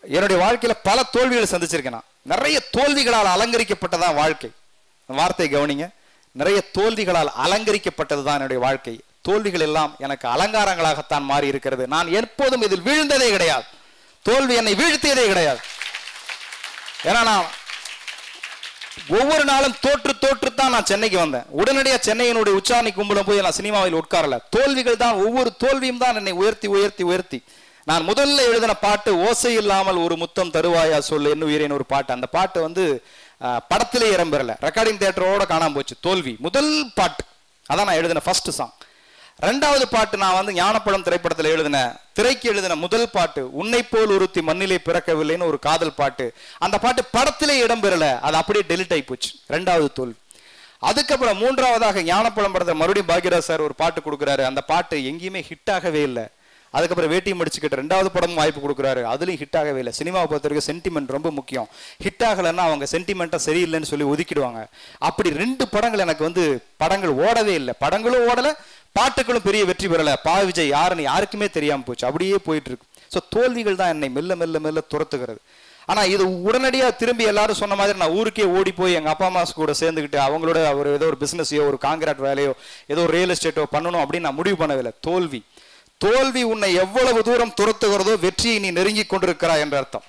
என்னுடைய வாழ்க்கையில பல தோல்விகளை சந்திச்சிருக்கேன் நான் நிறைய தோல்விகளால் அலங்கரிக்கப்பட்டதான் வாழ்க்கை இந்த வார்த்தையை கவனிங்க நிறைய தோல்விகளால் அலங்கரிக்கப்பட்டது தான் என்னுடைய வாழ்க்கை தோல்விகள் எல்லாம் எனக்கு அலங்காரங்களாகத்தான் மாறி இருக்கிறது நான் எப்போதும் இதில் வீழ்ந்ததே கிடையாது தோல்வி என்னை வீழ்த்தியதே கிடையாது ஏன்னா நான் ஒவ்வொரு நாளும் தோற்று தோற்று தான் நான் சென்னைக்கு வந்தேன் உடனடியா சென்னையினுடைய உச்சாணி கும்பலம் போய் நான் சினிமாவில் உட்காரல தோல்விகள் தான் ஒவ்வொரு தோல்வியும் தான் என்னை உயர்த்தி உயர்த்தி உயர்த்தி நான் முதல்ல எழுதின பாட்டு ஓசை இல்லாமல் ஒரு முத்தம் தருவாயா சொல்லு என்ன உயிரின் ஒரு பாட்டு அந்த பாட்டு வந்து அஹ், படத்திலே இடம்பெறல ரெக்கார்டிங் தியேட்டரோட காணாம போச்சு தோல்வி முதல் பாட்டு அதான் நான் எழுதின ஃபர்ஸ்ட் சாங் ரெண்டாவது பாட்டு நான் வந்து ஞானப்பழம் திரைப்படத்தில் எழுதின திரைக்கு எழுதின முதல் பாட்டு உன்னை போல் ஒருத்தி மண்ணிலே பிறக்கவில்லைன்னு ஒரு காதல் பாட்டு அந்த பாட்டு படத்திலே இடம்பெறல அது அப்படியே டெலிட் ஆகி போச்சு ரெண்டாவது தோல்வி அதுக்கப்புறம் மூன்றாவதாக ஞானப்பழம் படத்தில் மறுபடியும் பாக்யராஜ் சார் ஒரு பாட்டு கொடுக்குறாரு அந்த பாட்டு எங்கேயுமே ஹிட் ஆகவே இல்லை அதுக்கப்புறம் வேட்டி முடிச்சுக்கிட்டு ரெண்டாவது படமும் வாய்ப்பு கொடுக்குறாரு அதுலயும் ஹிட் ஆகவே இல்லை சினிமாவை பொறுத்த வரைக்கும் சென்டிமெண்ட் ரொம்ப முக்கியம் ஹிட் ஆகலைன்னா அவங்க சென்டிமெண்ட்டாக சரியில்லைன்னு சொல்லி ஒதுக்கிடுவாங்க அப்படி ரெண்டு படங்கள் எனக்கு வந்து படங்கள் ஓடவே இல்லை படங்களும் ஓடலை பாட்டுகளும் பெரிய வெற்றி பெறல பா விஜய் யாருன்னு யாருக்குமே தெரியாம போச்சு அப்படியே போயிட்டு இருக்கு ஸோ தோல்விகள் தான் என்னை மெல்ல மெல்ல மெல்ல துரத்துகிறது ஆனா இது உடனடியா திரும்பி எல்லாரும் சொன்ன மாதிரி நான் ஊருக்கே ஓடி போய் எங்க அப்பா அம்மா கூட சேர்ந்துக்கிட்டு அவங்களோட ஒரு ஏதோ ஒரு பிசினஸையோ ஒரு காங்கிரீட் வேலையோ ஏதோ ஒரு ரியல் எஸ்டேட்டோ பண்ணணும் அப்படின்னு நான் முடிவு பண்ணவில்லை தோல்வி தோல்வி உன்னை எவ்வளவு தூரம் துரத்துகிறதோ வெற்றியை நீ நெருங்கி கொண்டிருக்கிறாய் என்ற அர்த்தம்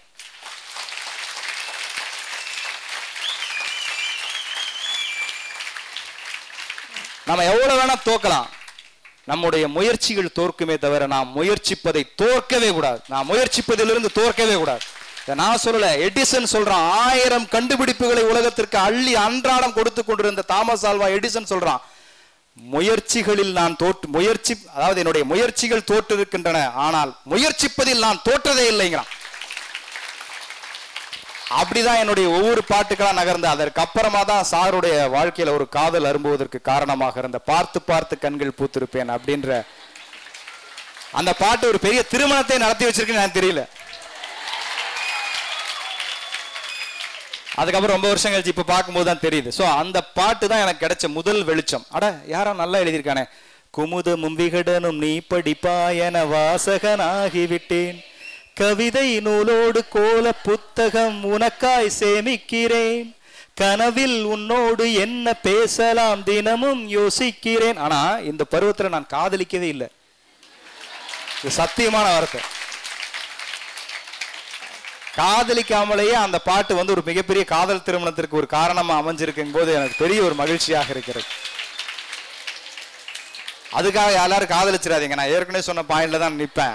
நம்ம எவ்வளவு வேணா தோக்கலாம் நம்முடைய முயற்சிகள் தோற்குமே தவிர நாம் முயற்சிப்பதை தோற்கவே கூடாது நாம் முயற்சிப்பதிலிருந்து தோற்கவே கூடாது இதை நான் சொல்லல எடிசன் சொல்றான் ஆயிரம் கண்டுபிடிப்புகளை உலகத்திற்கு அள்ளி அன்றாடம் கொடுத்து கொண்டிருந்த தாமஸ் ஆல்வா எடிசன் சொல்றான் முயற்சிகளில் நான் தோற்று முயற்சி அதாவது என்னுடைய முயற்சிகள் தோற்றிருக்கின்றன ஆனால் முயற்சிப்பதில் நான் தோற்றதே இல்லைங்கிறான் அப்படிதான் என்னுடைய ஒவ்வொரு பாட்டுகளா நகர்ந்து அதற்கு அப்புறமா தான் சாருடைய வாழ்க்கையில ஒரு காதல் அரும்புவதற்கு காரணமாக இருந்த பார்த்து பார்த்து கண்கள் பூத்திருப்பேன் அப்படின்ற அந்த பாட்டு ஒரு பெரிய திருமணத்தை நடத்தி வச்சிருக்குன்னு எனக்கு தெரியல அதுக்கப்புறம் ரொம்ப வருஷம் கழிச்சு இப்ப பார்க்கும்போது தான் தெரியுது சோ அந்த பாட்டு தான் எனக்கு கிடைச்ச முதல் வெளிச்சம் அட யாரோ நல்லா எழுதியிருக்கானே குமுதமும் விகடனும் நீ படிப்பாயன வாசகனாகிவிட்டேன் கவிதை நூலோடு கோல புத்தகம் உனக்காய் சேமிக்கிறேன் கனவில் உன்னோடு என்ன பேசலாம் தினமும் யோசிக்கிறேன் ஆனா இந்த பருவத்துல நான் காதலிக்கவே இல்லை இது சத்தியமான வார்த்தை காதலிக்காமலேயே அந்த பாட்டு வந்து ஒரு மிகப்பெரிய காதல் திருமணத்திற்கு ஒரு காரணமா அமைஞ்சிருக்கும் போது எனக்கு பெரிய ஒரு மகிழ்ச்சியாக இருக்கிறது அதுக்காக எல்லாரும் காதலிச்சிடாதீங்க நான் ஏற்கனவே சொன்ன பாயிண்ட்ல தான் நிற்பேன்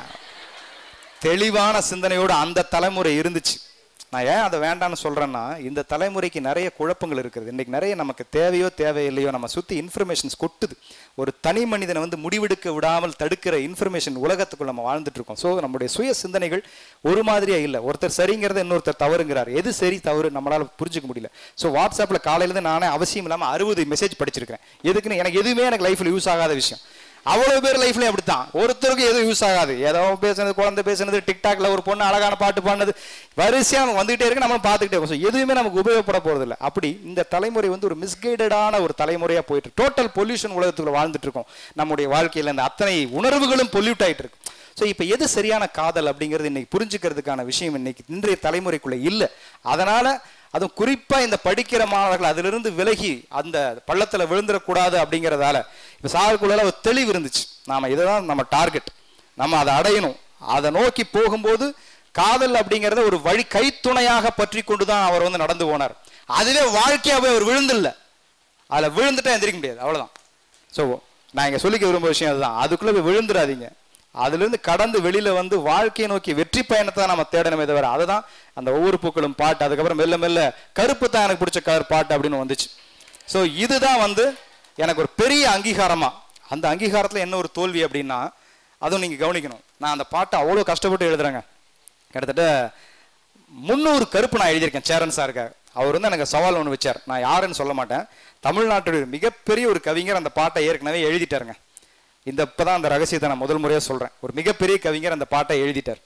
தெளிவான சிந்தனையோடு அந்த தலைமுறை இருந்துச்சு நான் ஏன் அதை வேண்டாம்னு சொல்றேன்னா இந்த தலைமுறைக்கு நிறைய குழப்பங்கள் இருக்குது இன்னைக்கு நிறைய நமக்கு தேவையோ தேவையில்லையோ நம்ம சுத்தி இன்ஃபர்மேஷன்ஸ் கொட்டுது ஒரு தனி மனிதனை வந்து முடிவெடுக்க விடாமல் தடுக்கிற இன்ஃபர்மேஷன் உலகத்துக்குள்ள நம்ம வாழ்ந்துட்டு இருக்கோம் ஸோ நம்முடைய சுய சிந்தனைகள் ஒரு மாதிரியா இல்லை ஒருத்தர் சரிங்கிறத இன்னொருத்தர் தவறுங்கிறார் எது சரி தவறு நம்மளால புரிஞ்சுக்க முடியல ஸோ வாட்ஸ்அப்ல காலையில இருந்து நானே அவசியம் இல்லாம அறுபது மெசேஜ் படிச்சிருக்கிறேன் எதுக்குன்னு எனக்கு எதுவுமே எனக்கு லைஃப்ல யூஸ் ஆகாத விஷயம் அவ்வளவு பேர் லைஃப்லயும் அப்படித்தான் ஒருத்தருக்கு எதுவும் யூஸ் ஆகாது ஏதோ பேசுனது குழந்தை பேசுனது டிக்டாக்ல ஒரு பொண்ணு அழகான பாட்டு பாடினது வரிசையா நம்ம வந்துகிட்டே இருக்கு நம்ம பார்த்துக்கிட்டே இருக்கோம் So, எதுவுமே நமக்கு உபயோகப்பட போறது இல்ல அப்படி இந்த தலைமுறை வந்து ஒரு மிஸ்கைடடான ஒரு தலைமுறையா போயிட்டு டோட்டல் பொல்யூஷன் உலகத்துக்குள்ள வாழ்ந்துட்டு இருக்கோம் நம்முடைய வாழ்க்கையில இந்த அத்தனை உணர்வுகளும் பொல்யூட் ஆயிட்டு இருக்கு ஸோ இப்போ எது சரியான காதல் அப்படிங்கிறது இன்னைக்கு புரிஞ்சுக்கிறதுக்கான விஷயம் இன்னைக்கு இன்றைய தலைமுறைக்குள்ள இல்லை அதனால அதுவும் குறிப்பா இந்த படிக்கிற மாணவர்கள் அதிலிருந்து விலகி அந்த பள்ளத்துல விழுந்துடக்கூடாது அப்படிங்கிறதால இப்போ சாருக்குள்ள ஒரு தெளிவு இருந்துச்சு நாம இதுதான் நம்ம டார்கெட் நம்ம அதை அடையணும் அதை நோக்கி போகும்போது காதல் அப்படிங்கிறத ஒரு வழி கைத்துணையாக பற்றி கொண்டு தான் அவர் வந்து நடந்து போனார் அதுவே வாழ்க்கையாவே அவர் விழுந்தில்ல அதுல விழுந்துட்டா எந்திரிக்க முடியாது அவ்வளவுதான் ஸோ நான் இங்க சொல்லிக்க விரும்ப விஷயம் அதுதான் அதுக்குள்ள போய் விழுந்துடாதீங்க அதுல இருந்து கடந்து வெளியில வந்து வாழ்க்கையை நோக்கி வெற்றி பயணத்தை தான் நம்ம தேடணுமே தவிர அதுதான் அந்த ஒவ்வொரு பூக்களும் பாட்டு அதுக்கப்புறம் மெல்ல மெல்ல கருப்பு தான் எனக்கு பிடிச்ச கரு பாட்டு அப்படின்னு வந்துச்சு ஸோ இதுதான் வந்து எனக்கு ஒரு பெரிய அங்கீகாரமா அந்த அங்கீகாரத்துல என்ன ஒரு தோல்வி அப்படின்னா அதுவும் நீங்க கவனிக்கணும் நான் அந்த பாட்டை அவ்வளோ கஷ்டப்பட்டு எழுதுறேங்க கிட்டத்தட்ட முந்நூறு கருப்பு நான் எழுதியிருக்கேன் சேரன் சாருக்காக அவர் வந்து எனக்கு சவால் ஒன்று வச்சார் நான் யாருன்னு சொல்ல மாட்டேன் தமிழ்நாட்டுடைய மிகப்பெரிய ஒரு கவிஞர் அந்த பாட்டை ஏற்கனவே எழுதிட்டாருங்க இந்த இப்பதான் அந்த ரகசியத்தை நான் முதல் முறையாக சொல்றேன் ஒரு மிகப்பெரிய கவிஞர் அந்த பாட்டை எழுதிட்டார்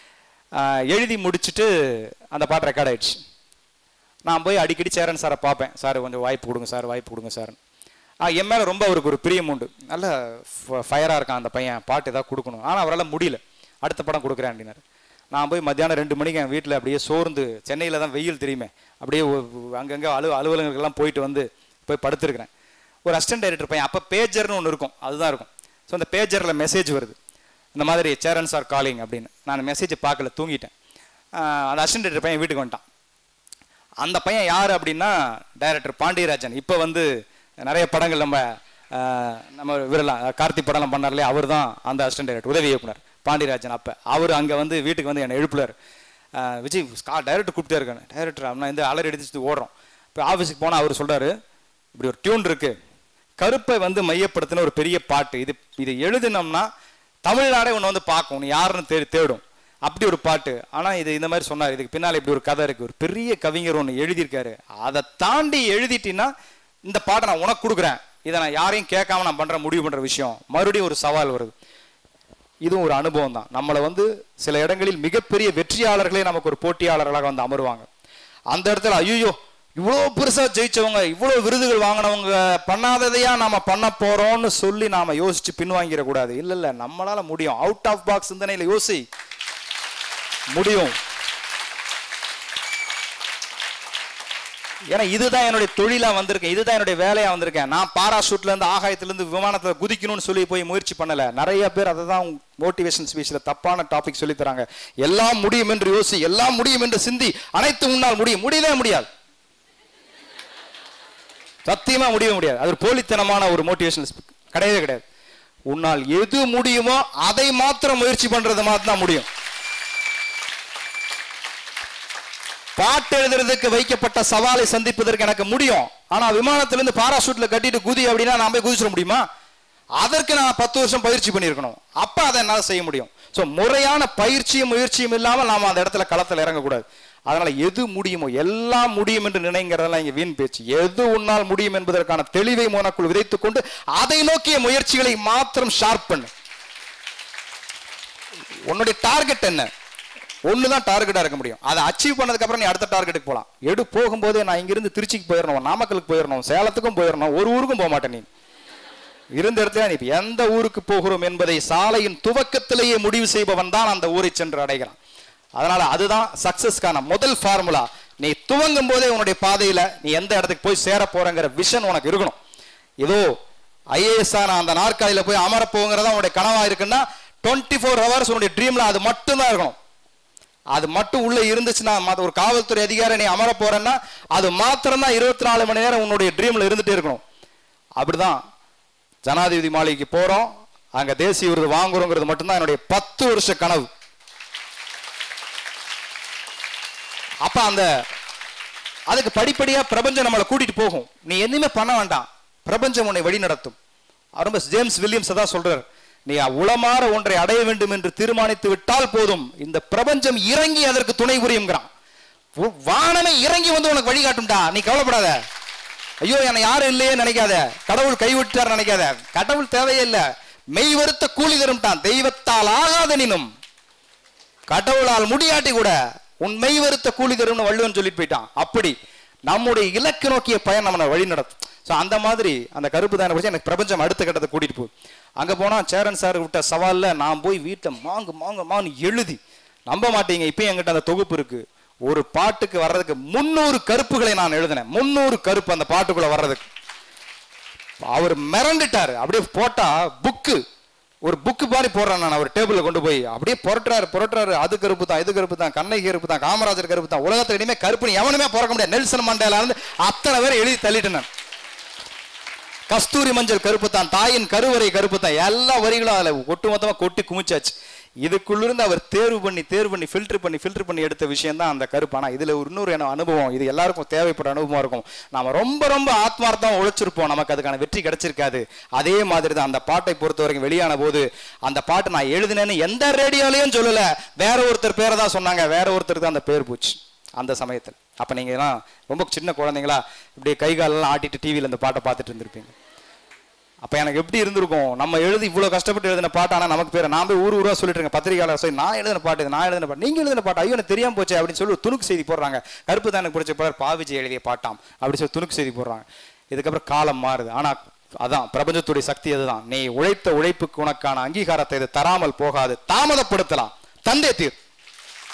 ஆஹ் எழுதி முடிச்சுட்டு அந்த பாட்டு ரெக்கார்ட் ஆயிடுச்சு நான் போய் அடிக்கடி சேரன் சாரை பார்ப்பேன் சார் கொஞ்சம் வாய்ப்பு கொடுங்க சார் வாய்ப்பு கொடுங்க சார் என் மேலே ரொம்ப அவருக்கு ஒரு பிரியம் உண்டு நல்ல ஃபயராக இருக்கான் அந்த பையன் பாட்டு ஏதாவது கொடுக்கணும் ஆனால் அவரால் முடியல அடுத்த படம் கொடுக்குறேன் அப்படின்னாரு நான் போய் மத்தியானம் ரெண்டு மணிக்கு என் வீட்டில் அப்படியே சோர்ந்து சென்னையில் தான் வெயில் தெரியுமே அப்படியே ஒ- ஒ- அங்கங்கே அலு அலுவலகங்கள்லாம் போயிட்டு வந்து போய் படுத்திருக்கிறேன் ஒரு அசிஸ்டன்ட் டைரக்டர் பையன் அப்போ பேஜர்னு ஒன்று இருக்கும் அதுதான் இருக்கும் ஸோ அந்த பேஜரில் மெசேஜ் வருது இந்த மாதிரி சேரன் சார் காலிங் அப்படின்னு நான் மெசேஜை பார்க்கல தூங்கிட்டேன் ஆஹ் அந்த அசிஸ்டன்ட் டைரக்டர் பையன் வீட்டுக்கு வந்துட்டான் அந்த பையன் யார் அப்படின்னா டைரக்டர் பாண்டியராஜன் இப்போ வந்து நிறைய படங்கள் நம்ம ஆஹ், நம்ம விரலாம் கார்த்தி படம்லாம் பண்ணார்லையே அவர் தான் அந்த அசிஸ்டன்ட் டைரக்டர் உதவி இயக்குனர் பாண்டியராஜன் அப்போ அவர் அங்கே வந்து வீட்டுக்கு வந்து என்னை எழுப்புறாரு ஆஹ், விஜய் கா டைரக்டர் கூப்பிட்டே இருக்கானு டைரக்டர் நான் இந்த அலறி அடிச்சுட்டு ஓடுறோம் இப்போ ஆஃபீஸுக்கு போனால் அவர் சொல்றாரு இப்படி ஒரு டியூன் இருக்கு கருப்பை வந்து மையப்படுத்தின ஒரு பெரிய பாட்டு இது இது எழுதினோம்னா தமிழ்நாடே ஒன்று வந்து பார்க்கும் நீ யாருன்னு தேடி தேடும் அப்படி ஒரு பாட்டு ஆனால் இது இந்த மாதிரி சொன்னார் இதுக்கு பின்னால் இப்படி ஒரு கதை இருக்கு ஒரு பெரிய கவிஞர் ஒன்று எழுதியிருக்காரு அதை தாண்டி எழுதிட்டீன்னா இந்த பாட்டை நான் உனக்கு கொடுக்குறேன் இதை நான் யாரையும் கேட்காம நான் பண்ற முடிவு பண்ற விஷயம் மறுபடியும் ஒரு சவால் வருது இதுவும் ஒரு அனுபவம் தான் நம்மளை வந்து சில இடங்களில் மிகப்பெரிய வெற்றியாளர்களே நமக்கு ஒரு போட்டியாளர்களாக வந்து அமருவாங்க அந்த இடத்துல ஐயோ இவ்வளோ பெருசா ஜெயிச்சவங்க இவ்வளோ விருதுகள் வாங்கினவங்க பண்ணாததையா நாம பண்ண போறோம்னு சொல்லி நாம யோசிச்சு பின்வாங்கிட கூடாது இல்ல இல்ல நம்மளால முடியும் அவுட் ஆஃப் பாக்ஸ் சிந்தனையில யோசி முடியும் ஏன்னா இதுதான் என்னுடைய தொழிலா வந்திருக்கேன் இதுதான் என்னுடைய வேலையா வந்திருக்கேன் நான் பாராஷூட்ல இருந்து ஆகாயத்துல இருந்து விமானத்துல குதிக்கணும்னு சொல்லி போய் முயற்சி பண்ணல நிறைய பேர் அதை தான் மோட்டிவேஷன் ஸ்பீச்ல தப்பான டாபிக் சொல்லி தராங்க எல்லாம் முடியும் என்று யோசி எல்லாம் முடியும் என்று சிந்தி அனைத்து உன்னால் முடியும் முடியவே முடியாது சத்தியமா முடியவே முடியாது அது ஒரு போலித்தனமான ஒரு மோட்டிவேஷனல் கிடையவே கிடையாது உன்னால் எது முடியுமோ அதை மாத்திரம் முயற்சி பண்றது மாத்திரம் தான் முடியும் பாட்டு எழுதுறதுக்கு வைக்கப்பட்ட சவாலை சந்திப்பதற்கு எனக்கு முடியும் ஆனா விமானத்திலிருந்து பாராசூட்ல கட்டிட்டு குதி அப்படின்னா நான் போய் குதிச்சிட முடியுமா அதற்கு நான் பத்து வருஷம் பயிற்சி பண்ணியிருக்கணும் அப்ப அதை என்னால் செய்ய முடியும் ஸோ முறையான பயிற்சியும் முயற்சியும் இல்லாமல் நாம அந்த இடத்துல களத்தில் இறங்கக்கூடாது அதனால எது முடியுமோ எல்லாம் முடியும் என்று நினைங்கிறதெல்லாம் இங்க வீண் பேச்சு எது உன்னால் முடியும் என்பதற்கான தெளிவை மோனக்குள் விதைத்துக் கொண்டு அதை நோக்கிய முயற்சிகளை மாத்திரம் ஷார்ப் பண்ணு உன்னுடைய டார்கெட் என்ன ஒன்று தான் டார்கெட்டாக இருக்க முடியும் அதை அச்சீவ் பண்ணதுக்கு அப்புறம் நீ அடுத்த டார்கெட்டுக்கு போகலாம் எடு போகும்போதே நான் இங்கிருந்து திருச்சிக்கு போயிடணும் நாமக்கலுக்கு போயிடணும் சேலத்துக்கும் போயிடணும் ஒரு ஊருக்கும் போக மாட்டேன் நீ இருந்த இடத்துல நீ இப்ப எந்த ஊருக்கு போகிறோம் என்பதை சாலையின் துவக்கத்திலேயே முடிவு செய்பவன் தான் அந்த ஊரை சென்று அடைகிறான் அதனால அதுதான் சக்சஸ்க்கான முதல் ஃபார்முலா நீ துவங்கும் போதே உன்னுடைய பாதையில நீ எந்த இடத்துக்கு போய் சேர போறங்கிற விஷன் உனக்கு இருக்கணும் ஏதோ ஐஏஎஸ் நான் அந்த நாற்காலியில போய் அமர போங்கிறதா உன்னுடைய கனவா இருக்குன்னா டுவெண்ட்டி ஃபோர் ஹவர்ஸ் உன்னுடைய ட்ரீம்ல அது மட்டும் தான் இருக்கணும் அது மட்டும் உள்ள இருந்துச்சுன்னா மத்த ஒரு காவல்துறை அதிகாரி நீ அமர போறேன்னா அது மாத்திரம் தான் இருபத்தி நாலு மணி நேரம் உன்னுடைய ட்ரீம்ல இருந்துட்டே இருக்கணும் அப்படிதான் ஜனாதிபதி மாளிகைக்கு போறோம் அங்க தேசிய விருது வாங்குறோங்கிறது மட்டும்தான் என்னுடைய பத்து வருஷ கனவு அப்ப அந்த அதுக்கு படிப்படியா பிரபஞ்சம் நம்மளை கூட்டிட்டு போகும் நீ எதுவுமே பண்ண வேண்டாம் பிரபஞ்சம் உன்னை வழி நடத்தும் ரொம்ப ஜேம்ஸ் வில்லியம்ஸ் தான் சொல்றார் நீ உளமாற ஒன்றை அடைய வேண்டும் என்று தீர்மானித்து விட்டால் போதும் இந்த பிரபஞ்சம் இறங்கி அதற்கு துணை புரியுங்கிறான் உ- வானமே இறங்கி வந்து உனக்கு வழிகாட்டும்டா நீ கவலைப்படாத ஐயோ என்னை யாரும் இல்லையே நினைக்காத கடவுள் கைவிட்டார் நினைக்காத கடவுள் தேவையே இல்ல மெய் வருத்த கூலி தரும்ட்டான் தெய்வத்தால் ஆகாதெனினும் கடவுளால் முடியாட்டி கூட உன் மெய் வருத்த கூலி தரும்னு வள்ளுவன் சொல்லிட்டு போயிட்டான் அப்படி நம்முடைய இலக்கு நோக்கிய பயன் நம்மளை வழி நடத்தும் ஸோ அந்த மாதிரி அந்த கருப்பு தானே பற்றி எனக்கு பிரபஞ்சம் அடுத்த கட்டத்தை கூட்டிட்டு போகுது அங்க போனா சேரன் சார் விட்ட சவால்ல நான் போய் வீட்டை மாங்கு மாங்கு மாங்கு எழுதி நம்ப மாட்டீங்க இப்பயும் என்கிட்ட அந்த தொகுப்பு இருக்கு ஒரு பாட்டுக்கு வர்றதுக்கு முன்னூறு கருப்புகளை நான் எழுதினேன் முன்னூறு கருப்பு அந்த பாட்டுக்குள்ள வர்றதுக்கு அவர் மிரண்டுட்டாரு அப்படியே போட்டா புக்கு ஒரு புக்கு மாதிரி போடுறேன் நான் அவர் டேபிள்ல கொண்டு போய் அப்படியே புரட்டுறாரு புரட்டுறாரு அது கருப்பு தான் இது கருப்பு தான் கண்ணகி கருப்பு தான் காமராஜர் கருப்பு தான் உலகத்துல இனிமே கருப்பு எவனுமே பிறக்க முடியாது நெல்சன் மண்டேலா இருந்து அத்தனை பேர் எழுதி தள்ளிட்டேன் நான். கஸ்தூரி மஞ்சள் கருப்பு தான் தாயின் கருவறை கருப்பு தான் எல்லா வரிகளும் அதுல ஒட்டுமொத்தமா கொட்டி குமிச்சாச்சு இதுக்குள்ளிருந்து அவர் தேர்வு பண்ணி தேர்வு பண்ணி ஃபில்டர் பண்ணி ஃபில்டர் பண்ணி எடுத்த விஷயம் தான் அந்த கருப்பு ஆனா இதுல ஒரு இன்னொரு என்ன அனுபவம் இது எல்லாருக்கும் தேவைப்பட்ட அனுபவமா இருக்கும் நாம ரொம்ப ரொம்ப ஆத்மார்த்தம் உழைச்சிருப்போம் நமக்கு அதுக்கான வெற்றி கிடைச்சிருக்காது அதே மாதிரி தான் அந்த பாட்டை பொறுத்த வரைக்கும் வெளியான போது அந்த பாட்டு நான் எழுதினேன்னு எந்த ரேடியோலையும் சொல்லல வேற ஒருத்தர் பேரை தான் சொன்னாங்க வேற ஒருத்தருக்கு தான் அந்த பேர் போச்சு அந்த சமயத்தில் அப்ப நீங்க எல்லாம் ரொம்ப சின்ன குழந்தைங்களா இப்படியே கை காலெல்லாம் ஆட்டிட்டு டிவியில் இந்த பாட்டை பார்த்துட்டு இருந்திருப்பீங்க அப்ப எனக்கு எப்படி இருந்திருக்கும் நம்ம எழுதி இவ்வளவு கஷ்டப்பட்டு எழுதின பாட்டு ஆனா நமக்கு பேர் நான் போய் ஊர் ஊரா சொல்லிட்டு இருக்கேன் பத்திரிகையாளர் சொல்லி நான் எழுதின பாட்டு இது நான் எழுதின பாட்டு நீங்க எழுதின பாட்டு ஐயோ எனக்கு தெரியாம போச்சே அப்படின்னு சொல்லி ஒரு துணுக்கு செய்தி போடுறாங்க கருப்பு தான் எனக்கு பிடிச்ச பாடல் பாவிஜி எழுதிய பாட்டாம் அப்படி சொல்லி துணுக்கு செய்தி போடுறாங்க இதுக்கப்புறம் காலம் மாறுது ஆனா அதான் பிரபஞ்சத்துடைய சக்தி அதுதான் நீ உழைத்த உழைப்புக்கு உனக்கான அங்கீகாரத்தை இது தராமல் போகாது தாமதப்படுத்தலாம் தந்தே தீர்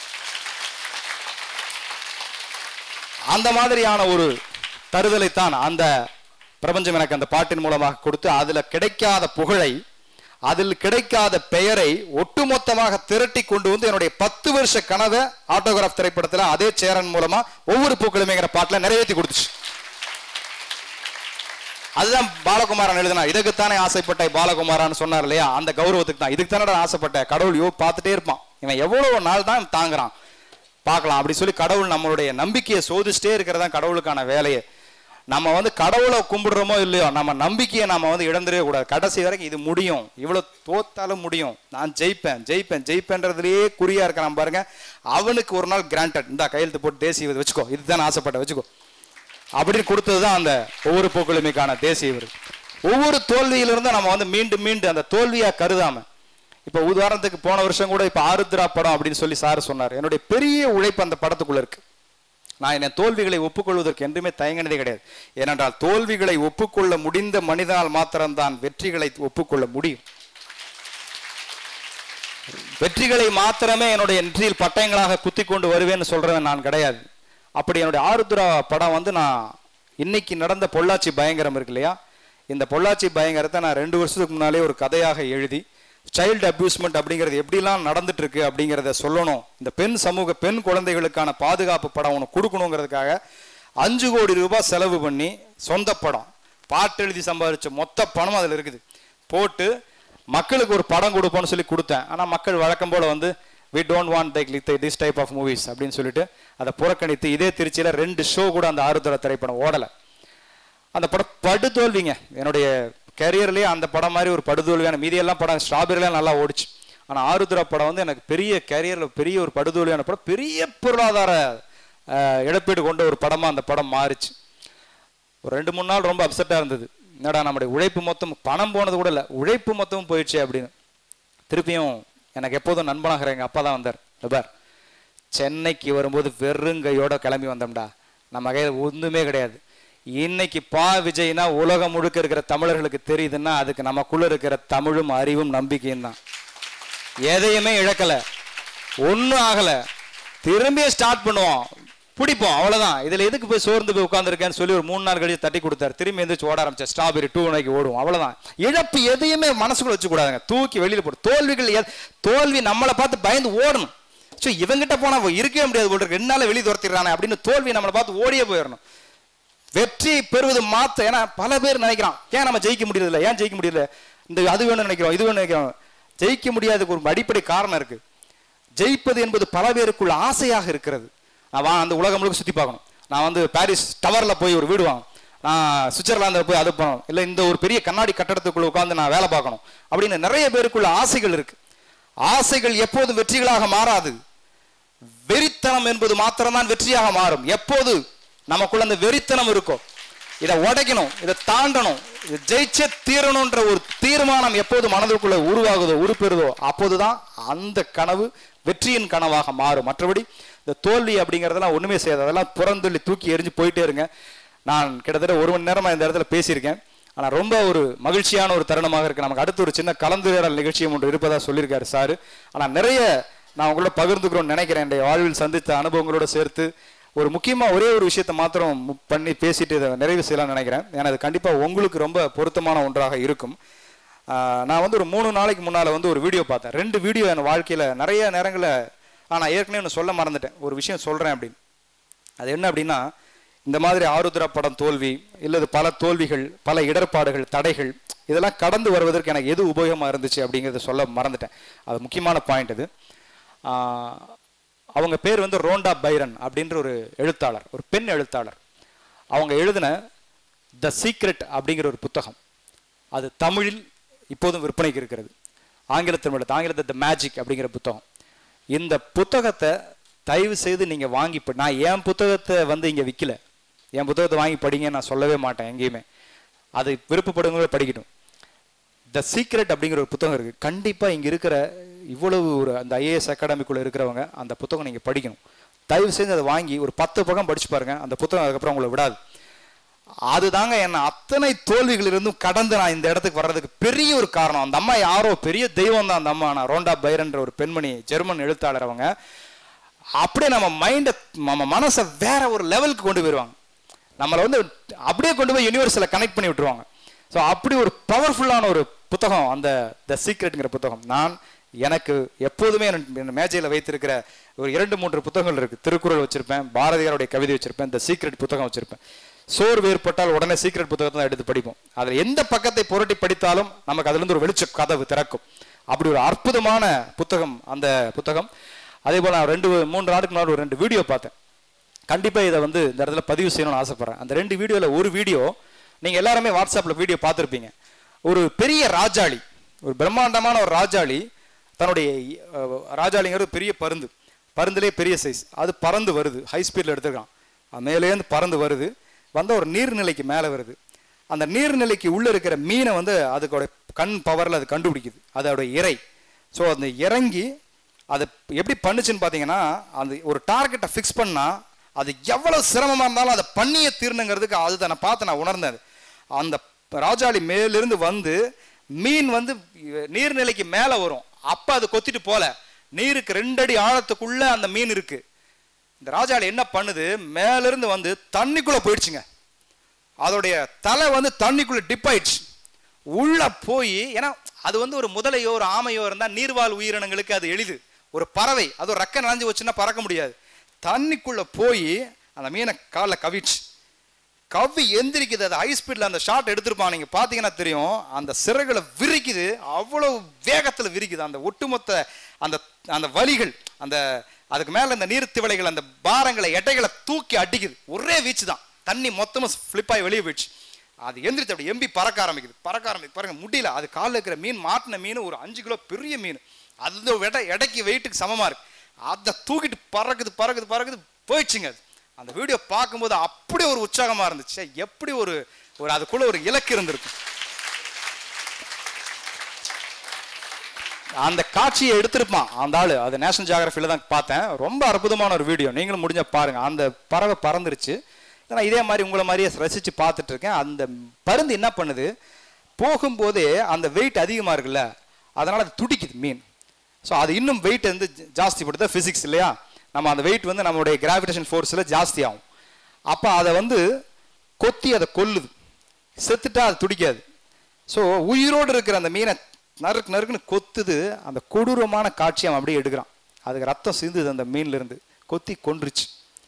அந்த மாதிரியான ஒரு தருதலைத்தான் அந்த பிரபஞ்சம் எனக்கு அந்த பாட்டின் மூலமாக கொடுத்து அதுல கிடைக்காத புகழை அதில் கிடைக்காத பெயரை ஒட்டுமொத்தமாக திரட்டி கொண்டு வந்து என்னுடைய பத்து வருஷ கனவை ஆட்டோகிராஃப் திரைப்படத்துல அதே சேரன் மூலமா ஒவ்வொரு பூக்களுமேங்கிற பாட்டுல நிறைவேற்றி கொடுத்துச்சு அதுதான் பாலகுமாரன் எழுதினா இதுக்குத்தானே ஆசைப்பட்ட பாலகுமாரான்னு சொன்னார் இல்லையா அந்த கௌரவத்துக்கு தான் இதுக்கு தானே ஆசைப்பட்ட கடவுள் யோ பார்த்துட்டே இருப்பான் இவன் எவ்வளவு நாள் தான் தாங்குறான் பார்க்கலாம் அப்படி சொல்லி கடவுள் நம்மளுடைய நம்பிக்கையை சோதிச்சுட்டே இருக்கிறதா கடவுளுக்கான வேலையை நம்ம வந்து கடவுளை கும்பிடுறோமோ இல்லையோ நம்ம நம்பிக்கையை நம்ம வந்து இழந்துடவே கூடாது கடைசி வரைக்கும் இது முடியும் இவ்வளவு தோத்தாலும் முடியும் நான் ஜெயிப்பேன் ஜெயிப்பேன் ஜெயிப்பேன்றதுலயே குறியா இருக்கிறான் பாருங்க அவனுக்கு ஒரு நாள் கிராண்டட் இந்த கையெழுத்து போட்டு தேசிய விருது வச்சுக்கோ இதுதான் ஆசைப்பட்ட வச்சுக்கோ அப்படின்னு கொடுத்தது தான் அந்த ஒவ்வொரு போக்குழுமைக்கான தேசிய விருது ஒவ்வொரு தோல்வியிலிருந்தும் நம்ம வந்து மீண்டும் மீண்டும் அந்த தோல்வியா கருதாம இப்ப உதாரணத்துக்கு போன வருஷம் கூட இப்ப ஆருத்ரா படம் அப்படின்னு சொல்லி சார் சொன்னார் என்னுடைய பெரிய உழைப்பு அந்த படத்துக்குள்ள இருக்கு நான் என் தோல்விகளை ஒப்புக்கொள்வதற்கு என்றுமே தயங்கினதே கிடையாது ஏனென்றால் தோல்விகளை ஒப்புக்கொள்ள முடிந்த மனிதனால் மாத்திரம்தான் வெற்றிகளை ஒப்புக்கொள்ள முடியும் வெற்றிகளை மாத்திரமே என்னுடைய நெற்றியில் பட்டயங்களாக குத்தி கொண்டு வருவேன்னு சொல்றவன் நான் கிடையாது அப்படி என்னுடைய ஆருத்ரா படம் வந்து நான் இன்னைக்கு நடந்த பொள்ளாச்சி பயங்கரம் இருக்கு இல்லையா இந்த பொள்ளாச்சி பயங்கரத்தை நான் ரெண்டு வருஷத்துக்கு முன்னாலே ஒரு கதையாக எழுதி சைல்டு அபியூஸ்மெண்ட் அப்படிங்கிறது எப்படிலாம் நடந்துட்டு இருக்கு அப்படிங்கிறத சொல்லணும் இந்த பெண் சமூக பெண் குழந்தைகளுக்கான பாதுகாப்பு படம் ஒன்று கொடுக்கணுங்கிறதுக்காக அஞ்சு கோடி ரூபாய் செலவு பண்ணி சொந்த படம் பாட்டு எழுதி சம்பாதிச்ச மொத்த பணம் அதில் இருக்குது போட்டு மக்களுக்கு ஒரு படம் கொடுப்போம்னு சொல்லி கொடுத்தேன் ஆனால் மக்கள் வழக்கம் போல வந்து we don't want like this type of movies அப்படின்னு சொல்லிட்டு அதை புறக்கணித்து இதே திருச்சியில் ரெண்டு ஷோ கூட அந்த ஆறுதல திரைப்படம் ஓடலை அந்த படம் படுதோல்விங்க என்னுடைய கேரியர்லேயே அந்த படம் மாதிரி ஒரு படுதோல்வியான மீதியெல்லாம் படம் ஸ்ட்ராபெரிலாம் நல்லா ஓடிச்சு ஆனால் ஆருத்ரா படம் வந்து எனக்கு பெரிய கேரியரில் பெரிய ஒரு படுதோல்வியான படம் பெரிய பொருளாதார அஹ், இழப்பீடு கொண்ட ஒரு படமாக அந்த படம் மாறுச்சு ஒரு ரெண்டு மூணு நாள் ரொம்ப அப்செட்டாக இருந்தது என்னடா நம்முடைய உழைப்பு மொத்தம் பணம் போனது கூட இல்லை உழைப்பு மொத்தமும் போயிடுச்சு அப்படின்னு திருப்பியும் எனக்கு எப்போதும் நண்பனாகிற எங்கள் அப்பா தான் வந்தார் இதோ பார் சென்னைக்கு வரும்போது வெறுங்கையோட கிளம்பி வந்தோம்டா நம்ம கையில் ஒன்றுமே கிடையாது இன்னைக்கு பா விஜய்னா உலகம் முழுக்க இருக்கிற தமிழர்களுக்கு தெரியுதுன்னா அதுக்கு நமக்குள்ள இருக்கிற தமிழும் அறிவும் நம்பிக்கையும் தான் எதையுமே இழக்கல ஒன்றும் ஆகல திரும்பியும் ஸ்டார்ட் பண்ணுவோம் பிடிப்போம் அவ்வளவுதான் இதுல எதுக்கு போய் சோர்ந்து போய் உட்காந்துருக்கேன்னு சொல்லி ஒரு மூணு நாள் கழிச்சு தட்டி கொடுத்தாரு திரும்பி எந்திரிச்சு ஓட ஆரம்பிச்சேன் ஸ்ட்ராபெரி டூ நோக்கி ஓடுவோம் அவ்வளவுதான் இழப்பு எதையுமே மனசுக்குள்ள வச்சு கூடாதுங்க தூக்கி வெளியில போடு தோல்விகள் எத்- தோல்வி நம்மளை பார்த்து பயந்து ஓடணும் ஸோ இவங்கிட்ட போனா இருக்கவே முடியாது போல இருக்கு ரெண்டு நாள் வெளியே துரத்திடுறானே அப்படின்னு தோல்வி நம்மளை பார்த்து ஓடியே போயிடணும் வெற்றி பெறுவது மாத்த ஏன்னா பல பேர் நினைக்கிறான் ஏன் நம்ம ஜெயிக்க முடியல ஏன் ஜெயிக்க முடியல இந்த அது வேணும்னு நினைக்கிறோம் இது வேணும் நினைக்கிறோம் ஜெயிக்க முடியாததுக்கு ஒரு அடிப்படை காரணம் இருக்கு ஜெயிப்பது என்பது பல பேருக்குள்ள ஆசையாக இருக்கிறது நான் வா அந்த உலகம் முழுக்க சுத்தி பார்க்கணும் நான் வந்து பாரிஸ் டவர்ல போய் ஒரு வீடு வாங்கணும் நான் சுவிட்சர்லாந்து போய் அது பண்ணணும் இல்லை இந்த ஒரு பெரிய கண்ணாடி கட்டடத்துக்குள்ள உட்கார்ந்து நான் வேலை பார்க்கணும் அப்படின்னு நிறைய பேருக்குள்ள ஆசைகள் இருக்கு ஆசைகள் எப்போதும் வெற்றிகளாக மாறாது வெறித்தனம் என்பது மாத்திரம்தான் வெற்றியாக மாறும் எப்போது நமக்குள்ள அந்த வெறித்தனம் இருக்கும் இதை உடைக்கணும் இதை தாண்டணும் இதை ஜெயிச்சே தீரணுன்ற ஒரு தீர்மானம் எப்போது மனதிற்குள்ள உருவாகுதோ உருப்பெறுதோ அப்போதுதான் அந்த கனவு வெற்றியின் கனவாக மாறும் மற்றபடி இந்த தோல்வி அப்படிங்கிறதெல்லாம் ஒண்ணுமே செய்யாது அதெல்லாம் புறந்தள்ளி தூக்கி எறிஞ்சு போயிட்டே இருங்க நான் கிட்டத்தட்ட ஒரு மணி நேரமா இந்த இடத்துல பேசியிருக்கேன் ஆனா ரொம்ப ஒரு மகிழ்ச்சியான ஒரு தருணமாக இருக்கு நமக்கு அடுத்து ஒரு சின்ன கலந்துரையாடல் நிகழ்ச்சியும் ஒன்று இருப்பதா சொல்லியிருக்காரு சார் ஆனா நிறைய நான் உங்களோட பகிர்ந்துக்கிறோம்னு நினைக்கிறேன் என்னுடைய வாழ்வில் சந்தித்த அனுபவங்களோட சேர்த்து ஒரு முக்கியமா ஒரே ஒரு விஷயத்தை மாத்திரம் மு- பண்ணி பேசிட்டு இதை நிறைவு செய்யலாம்னு நினைக்கிறேன் ஏன்னா அது கண்டிப்பா உங்களுக்கு ரொம்ப பொருத்தமான ஒன்றாக இருக்கும் ஆஹ் நான் வந்து ஒரு மூணு நாளைக்கு முன்னால வந்து ஒரு வீடியோ பார்த்தேன் ரெண்டு வீடியோ என் வாழ்க்கையில நிறைய நேரங்களில் நான் ஏற்கனவே ஒன்று சொல்ல மறந்துட்டேன் ஒரு விஷயம் சொல்றேன் அப்படின்னு அது என்ன அப்படின்னா இந்த மாதிரி ஆருத்ரா படம் தோல்வி இல்லது பல தோல்விகள் பல இடர்பாடுகள் தடைகள் இதெல்லாம் கடந்து வருவதற்கு எனக்கு எது உபயோகமாக இருந்துச்சு அப்படிங்கிறத சொல்ல மறந்துட்டேன் அது முக்கியமான பாயிண்ட் இது ஆஹ் அவங்க பேர் வந்து ரோண்டா பைரன் அப்படின்ற ஒரு எழுத்தாளர் ஒரு பெண் எழுத்தாளர் அவங்க எழுதின த சீக்ரெட் அப்படிங்கிற ஒரு புத்தகம் அது தமிழில் இப்போதும் விற்பனைக்கு இருக்கிறது ஆங்கிலத்தில் மட்டும் ஆங்கிலத்தை த மேஜிக் அப்படிங்கிற புத்தகம் இந்த புத்தகத்தை தயவு செய்து நீங்கள் வாங்கி படி நான் என் புத்தகத்தை வந்து இங்கே விற்கல என் புத்தகத்தை வாங்கி படிங்க நான் சொல்லவே மாட்டேன் எங்கேயுமே அது விருப்பப்படுங்க படிக்கட்டும் த சீக்ரெட் அப்படிங்கிற ஒரு புத்தகம் இருக்கு கண்டிப்பா இங்க இருக்கிற இவ்வளவு ஒரு அந்த ஐஏஎஸ் அகாடமிக்குள்ள இருக்கிறவங்க அந்த புத்தகம் நீங்க படிக்கணும் தயவு செய்து அதை வாங்கி ஒரு பத்து பக்கம் படிச்சு பாருங்க அந்த புத்தகம் அதுக்கப்புறம் உங்களை விடாது அதுதாங்க என்ன அத்தனை தோல்விகளிலிருந்தும் கடந்து நான் இந்த இடத்துக்கு வர்றதுக்கு பெரிய ஒரு காரணம் அந்த அம்மா யாரோ பெரிய தெய்வம் தான் அந்த அம்மா நான் ரோண்டா பைரன்ற ஒரு பெண்மணி ஜெர்மன் எழுத்தாளர் அவங்க அப்படியே நம்ம மைண்டை நம்ம மனசை வேற ஒரு லெவலுக்கு கொண்டு போயிடுவாங்க நம்மளை வந்து அப்படியே கொண்டு போய் யூனிவர்ஸில் கனெக்ட் பண்ணி விட்டுருவாங்க ஸோ அப்படி ஒரு பவர்ஃபுல்லான ஒரு புத்தகம் அந்த த சீக்ரெட்ங்கிற புத்தகம் நான் எனக்கு எப்போதுமே என் மேஜையில் வைத்திருக்கிற ஒரு இரண்டு மூன்று புத்தகங்கள் இருக்கு திருக்குறள் வச்சிருப்பேன் பாரதியாருடைய கவிதை வச்சிருப்பேன் த சீக்ரெட் புத்தகம் வச்சிருப்பேன் சோர் வேறுபட்டால் உடனே சீக்ரெட் புத்தகத்தை தான் எடுத்து படிப்போம் அதில் எந்த பக்கத்தை புரட்டி படித்தாலும் நமக்கு அதுலேருந்து ஒரு வெளிச்ச கதவு திறக்கும் அப்படி ஒரு அற்புதமான புத்தகம் அந்த புத்தகம் அதே போல் நான் ரெண்டு மூன்று நாளுக்கு முன்னாடி ஒரு ரெண்டு வீடியோ பார்த்தேன் கண்டிப்பாக இதை வந்து இந்த இடத்துல பதிவு செய்யணும்னு ஆசைப்பட்றேன் அந்த ரெண்டு வீடியோவில் ஒரு வீடியோ நீங்கள் எல்லாருமே வாட்ஸ்அப்பில் வீடியோ பார்த்துருப்பீங்க ஒரு பெரிய ராஜாளி ஒரு பிரம்மாண்டமான ஒரு ராஜாளி தன்னுடைய அஹ், ராஜாளிங்கிறது பெரிய பருந்து பருந்துலேயே பெரிய சைஸ் அது பறந்து வருது ஹை ஸ்பீடில் எடுத்துருக்கான் அது மேலேருந்து பறந்து வருது வந்து ஒரு நீர்நிலைக்கு மேலே வருது அந்த நீர்நிலைக்கு உள்ளே இருக்கிற மீனை வந்து அதுக்கோட கண் பவரில் அது கண்டுபிடிக்குது அதோட இறை ஸோ அந்த இறங்கி அது எப்படி பண்ணுச்சுன்னு பார்த்தீங்கன்னா அந்த ஒரு டார்கெட்டை ஃபிக்ஸ் பண்ணால் அது எவ்வளோ சிரமமாக இருந்தாலும் அதை பண்ணியே தீரணுங்கிறதுக்கு அது நான் பார்த்து நான் உணர்ந்தேன் அது. அந்த ராஜாளி மேலிருந்து வந்து மீன் வந்து நீர்நிலைக்கு மேலே வரும் அப்போ அது கொத்திட்டு போல நீருக்கு ரெண்டடி ஆழத்துக்குள்ள அந்த மீன் இருக்கு இந்த ராஜாளி என்ன பண்ணுது மேலிருந்து வந்து தண்ணிக்குள்ள போயிடுச்சுங்க அதோடைய தலை வந்து தண்ணிக்குள்ள டிப் ஆயிடுச்சு உள்ள போய் ஏன்னா அது வந்து ஒரு முதலையோ ஒரு ஆமையோ இருந்தால் நீர்வாழ் உயிரினங்களுக்கு அது எளிது ஒரு பறவை அது ஒரு ரெக்க நனைஞ்சு வச்சுன்னா பறக்க முடியாது தண்ணிக்குள்ள போய் அந்த மீனை காலில் கவிச்சு கவ்வி எந்திரிக்குது அது ஹை ஸ்பீடில் அந்த ஷாட் எடுத்திருப்பான் நீங்கள் பார்த்தீங்கன்னா தெரியும் அந்த சிறகுல விரிக்குது அவ்வளோ வேகத்தில் விரிக்குது அந்த ஒட்டுமொத்த அந்த அந்த வலிகள் அந்த அதுக்கு மேலே இந்த நீர் திவலைகள் அந்த பாரங்களை எடைகளை தூக்கி அடிக்குது ஒரே வீச்சு தான் தண்ணி மொத்தமாக ஃப்ளிப் ஆகி வெளியே போயிடுச்சு அது எந்திரிச்சு அப்படி எம்பி பறக்க ஆரம்பிக்குது பறக்க ஆரம்பிக்கு பாருங்க முடியல அது காலில் இருக்கிற மீன் மாட்டின மீன் ஒரு அஞ்சு கிலோ பெரிய மீன் அது எடை எடைக்கு வெயிட்டுக்கு சமமாக இருக்கு அதை தூக்கிட்டு பறக்குது பறக்குது பறக்குது போயிடுச்சுங்க அது அந்த வீடியோ பார்க்கும்போது அப்படி ஒரு உற்சாகமா இருந்துச்சு ச்சே, எப்படி ஒரு ஒரு அதுக்குள்ள ஒரு இலக்கு இருந்திருக்கு அந்த காட்சியை எடுத்திருப்பான் அந்த ஆளு அது நேஷனல் ஜியாகிரபில தான் பார்த்தேன் ரொம்ப அற்புதமான ஒரு வீடியோ நீங்களும் முடிஞ்ச பாருங்க அந்த பறவை பறந்துருச்சு நான் இதே மாதிரி உங்களை மாதிரியே ரசிச்சு பார்த்துட்டு இருக்கேன் அந்த பருந்து என்ன பண்ணுது போகும்போதே அந்த வெயிட் அதிகமா இருக்குல்ல அதனால அது துடிக்குது மீன் ஸோ அது இன்னும் வெயிட் வந்து ஜ- ஜாஸ்தி படுது ஃபிசிக்ஸ் இல்லையா நம்ம அந்த வெயிட் வந்து நம்மளுடைய கிராவிடேஷன் ஃபோர்ஸில் ஜாஸ்தி ஆகும் அப்போ அதை வந்து கொத்தி அதை கொல்லுது செத்துட்டா அது துடிக்காது ஸோ உயிரோடு இருக்கிற அந்த மீனை நறுக்கு நறுக்குன்னு கொத்துது அந்த கொடூரமான காட்சி அவன் அப்படியே எடுக்கிறான் அதுக்கு ரத்தம் சிந்துது அந்த மீன்ல இருந்து கொத்தி கொன்றுச்சு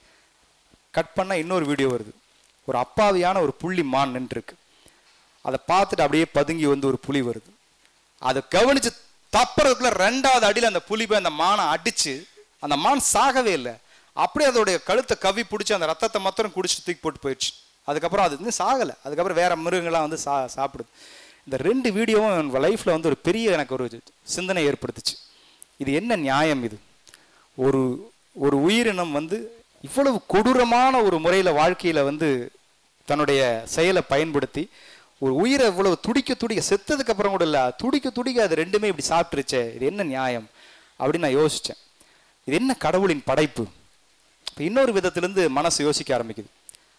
கட் பண்ணா இன்னொரு வீடியோ வருது ஒரு அப்பாவியான ஒரு புள்ளி மான் நின்றுருக்கு அதை பார்த்துட்டு அப்படியே பதுங்கி வந்து ஒரு புலி வருது அதை கவனிச்சு தப்புறதுக்குள்ள ரெண்டாவது அடியில் அந்த புலி போய் அந்த மானை அடிச்சு அந்த மான் சாகவே இல்லை அப்படியே அதோடைய கழுத்தை கவி பிடிச்சி அந்த ரத்தத்தை மாத்திரம் குடிச்சு தூக்கி போட்டு போயிடுச்சு அதுக்கப்புறம் அது இன்னும் சாகலை அதுக்கப்புறம் வேற மிருகங்கள்லாம் வந்து சா சாப்பிடுது இந்த ரெண்டு வீடியோவும் என் லைஃப்பில் வந்து ஒரு பெரிய எனக்கு ஒரு சிந்தனை ஏற்படுத்துச்சு இது என்ன நியாயம் இது ஒரு ஒரு உயிரினம் வந்து இவ்வளவு கொடூரமான ஒரு முறையில் வாழ்க்கையில் வந்து தன்னுடைய செயலை பயன்படுத்தி ஒரு உயிரை இவ்வளவு துடிக்க துடிக்க செத்ததுக்கு அப்புறம் கூட இல்லை துடிக்க துடிக்க அது ரெண்டுமே இப்படி சாப்பிட்டுருச்சே இது என்ன நியாயம் அப்படின்னு நான் யோசித்தேன் இது என்ன கடவுளின் படைப்பு இப்போ இன்னொரு விதத்திலேருந்து மனசு யோசிக்க ஆரம்பிக்குது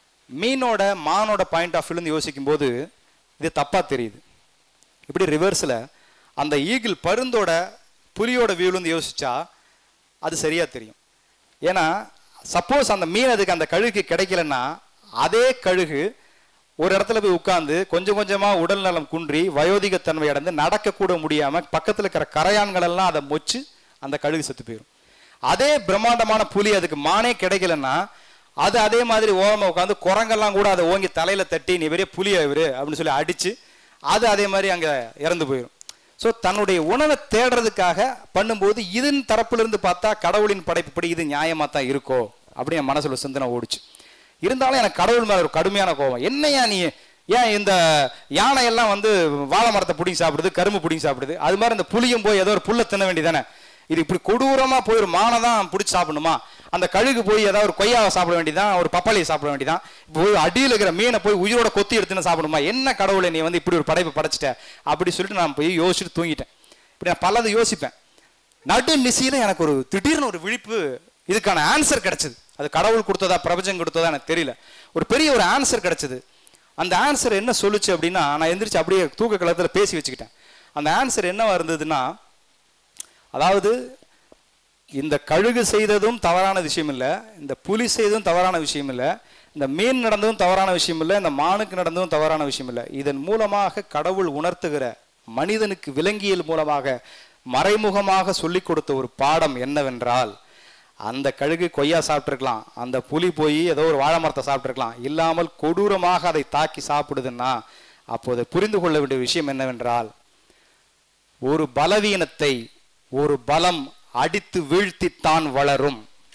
மீனோட மானோட பாயிண்ட் ஆஃப் வியூலேருந்து யோசிக்கும் போது இது தப்பாக தெரியுது இப்படி ரிவர்ஸில் அந்த ஈகிள் பருந்தோட புலியோட வியூலேருந்து யோசிச்சா அது சரியா தெரியும் ஏன்னா சப்போஸ் அந்த மீன் அதுக்கு அந்த கழுகு கிடைக்கலன்னா அதே கழுகு ஒரு இடத்துல போய் உட்கார்ந்து கொஞ்சம் கொஞ்சமா உடல் நலம் குன்றி வயோதிகத்தன்மை அடைந்து நடக்கக்கூட முடியாம பக்கத்துல இருக்கிற கரையான்கள் எல்லாம் அதை மொச்சு அந்த கழுகு செத்து போயிடும் அதே பிரம்மாண்டமான புலி அதுக்கு மானே கிடைக்கலன்னா அது அதே மாதிரி ஓரமா உட்காந்து குரங்கெல்லாம் கூட அதை ஓங்கி தலையில தட்டி நீ பெரிய புலியா இவரு அப்படின்னு சொல்லி அடிச்சு அது அதே மாதிரி அங்க இறந்து போயிடும் ஸோ தன்னுடைய உணவை தேடுறதுக்காக பண்ணும்போது இதன் தரப்புல இருந்து பார்த்தா கடவுளின் படைப்புப்படி இது நியாயமா தான் இருக்கோ அப்படின்னு என் மனசுல ஒரு சிந்தனை ஓடிச்சு இருந்தாலும் எனக்கு கடவுள் மேல ஒரு கடுமையான கோபம் என்னையா நீ ஏன் இந்த யானை எல்லாம் வந்து வாழை மரத்தை பிடிங்கி சாப்பிடுது கரும்பு பிடிங்கி சாப்பிடுது அது மாதிரி இந்த புளியும் போய் ஏதோ ஒரு புல்லை தின்ன வேண்டியதானே இது இப்படி கொடூரமா போய் ஒரு மானை தான் பிடிச்சி சாப்பிடணுமா அந்த கழுகு போய் ஏதாவது ஒரு கொய்யாவை சாப்பிட வேண்டியதான் ஒரு பப்பாளியை சாப்பிட வேண்டியதான் போய் அடியில் இருக்கிற மீனை போய் உயிரோட கொத்தி எடுத்துன்னு சாப்பிடுமா என்ன கடவுளை நீ வந்து இப்படி ஒரு படைப்பு படைச்சிட்ட அப்படி சொல்லிட்டு நான் போய் யோசிச்சுட்டு தூங்கிட்டேன் இப்படி நான் பலது யோசிப்பேன் நடு நிசையில எனக்கு ஒரு திடீர்னு ஒரு விழிப்பு இதுக்கான ஆன்சர் கிடைச்சது அது கடவுள் கொடுத்ததா பிரபஞ்சம் கொடுத்ததா எனக்கு தெரியல ஒரு பெரிய ஒரு ஆன்சர் கிடைச்சது அந்த ஆன்சர் என்ன சொல்லுச்சு அப்படின்னா நான் எந்திரிச்சு அப்படியே தூக்க கலத்தில் பேசி வச்சுக்கிட்டேன் அந்த ஆன்சர் என்னவா இருந்ததுன்னா அதாவது இந்த கழுகு செய்ததும் தவறான விஷயம் இல்லை இந்த புலி செய்ததும் தவறான விஷயம் இல்லை இந்த மீன் நடந்ததும் தவறான விஷயம் இல்லை இந்த மானுக்கு நடந்ததும் தவறான விஷயம் இல்லை இதன் மூலமாக கடவுள் உணர்த்துகிற மனிதனுக்கு விலங்கியல் மூலமாக மறைமுகமாக சொல்லிக் கொடுத்த ஒரு பாடம் என்னவென்றால் அந்த கழுகு கொய்யா சாப்பிட்டிருக்கலாம் அந்த புலி போய் ஏதோ ஒரு வாழை மரத்தை சாப்பிட்டிருக்கலாம் இல்லாமல் கொடூரமாக அதை தாக்கி சாப்பிடுதுன்னா அப்போது புரிந்து கொள்ள வேண்டிய விஷயம் என்னவென்றால் ஒரு பலவீனத்தை ஒரு பலம் அடித்து வீழ்த்தித்தான் வளரும்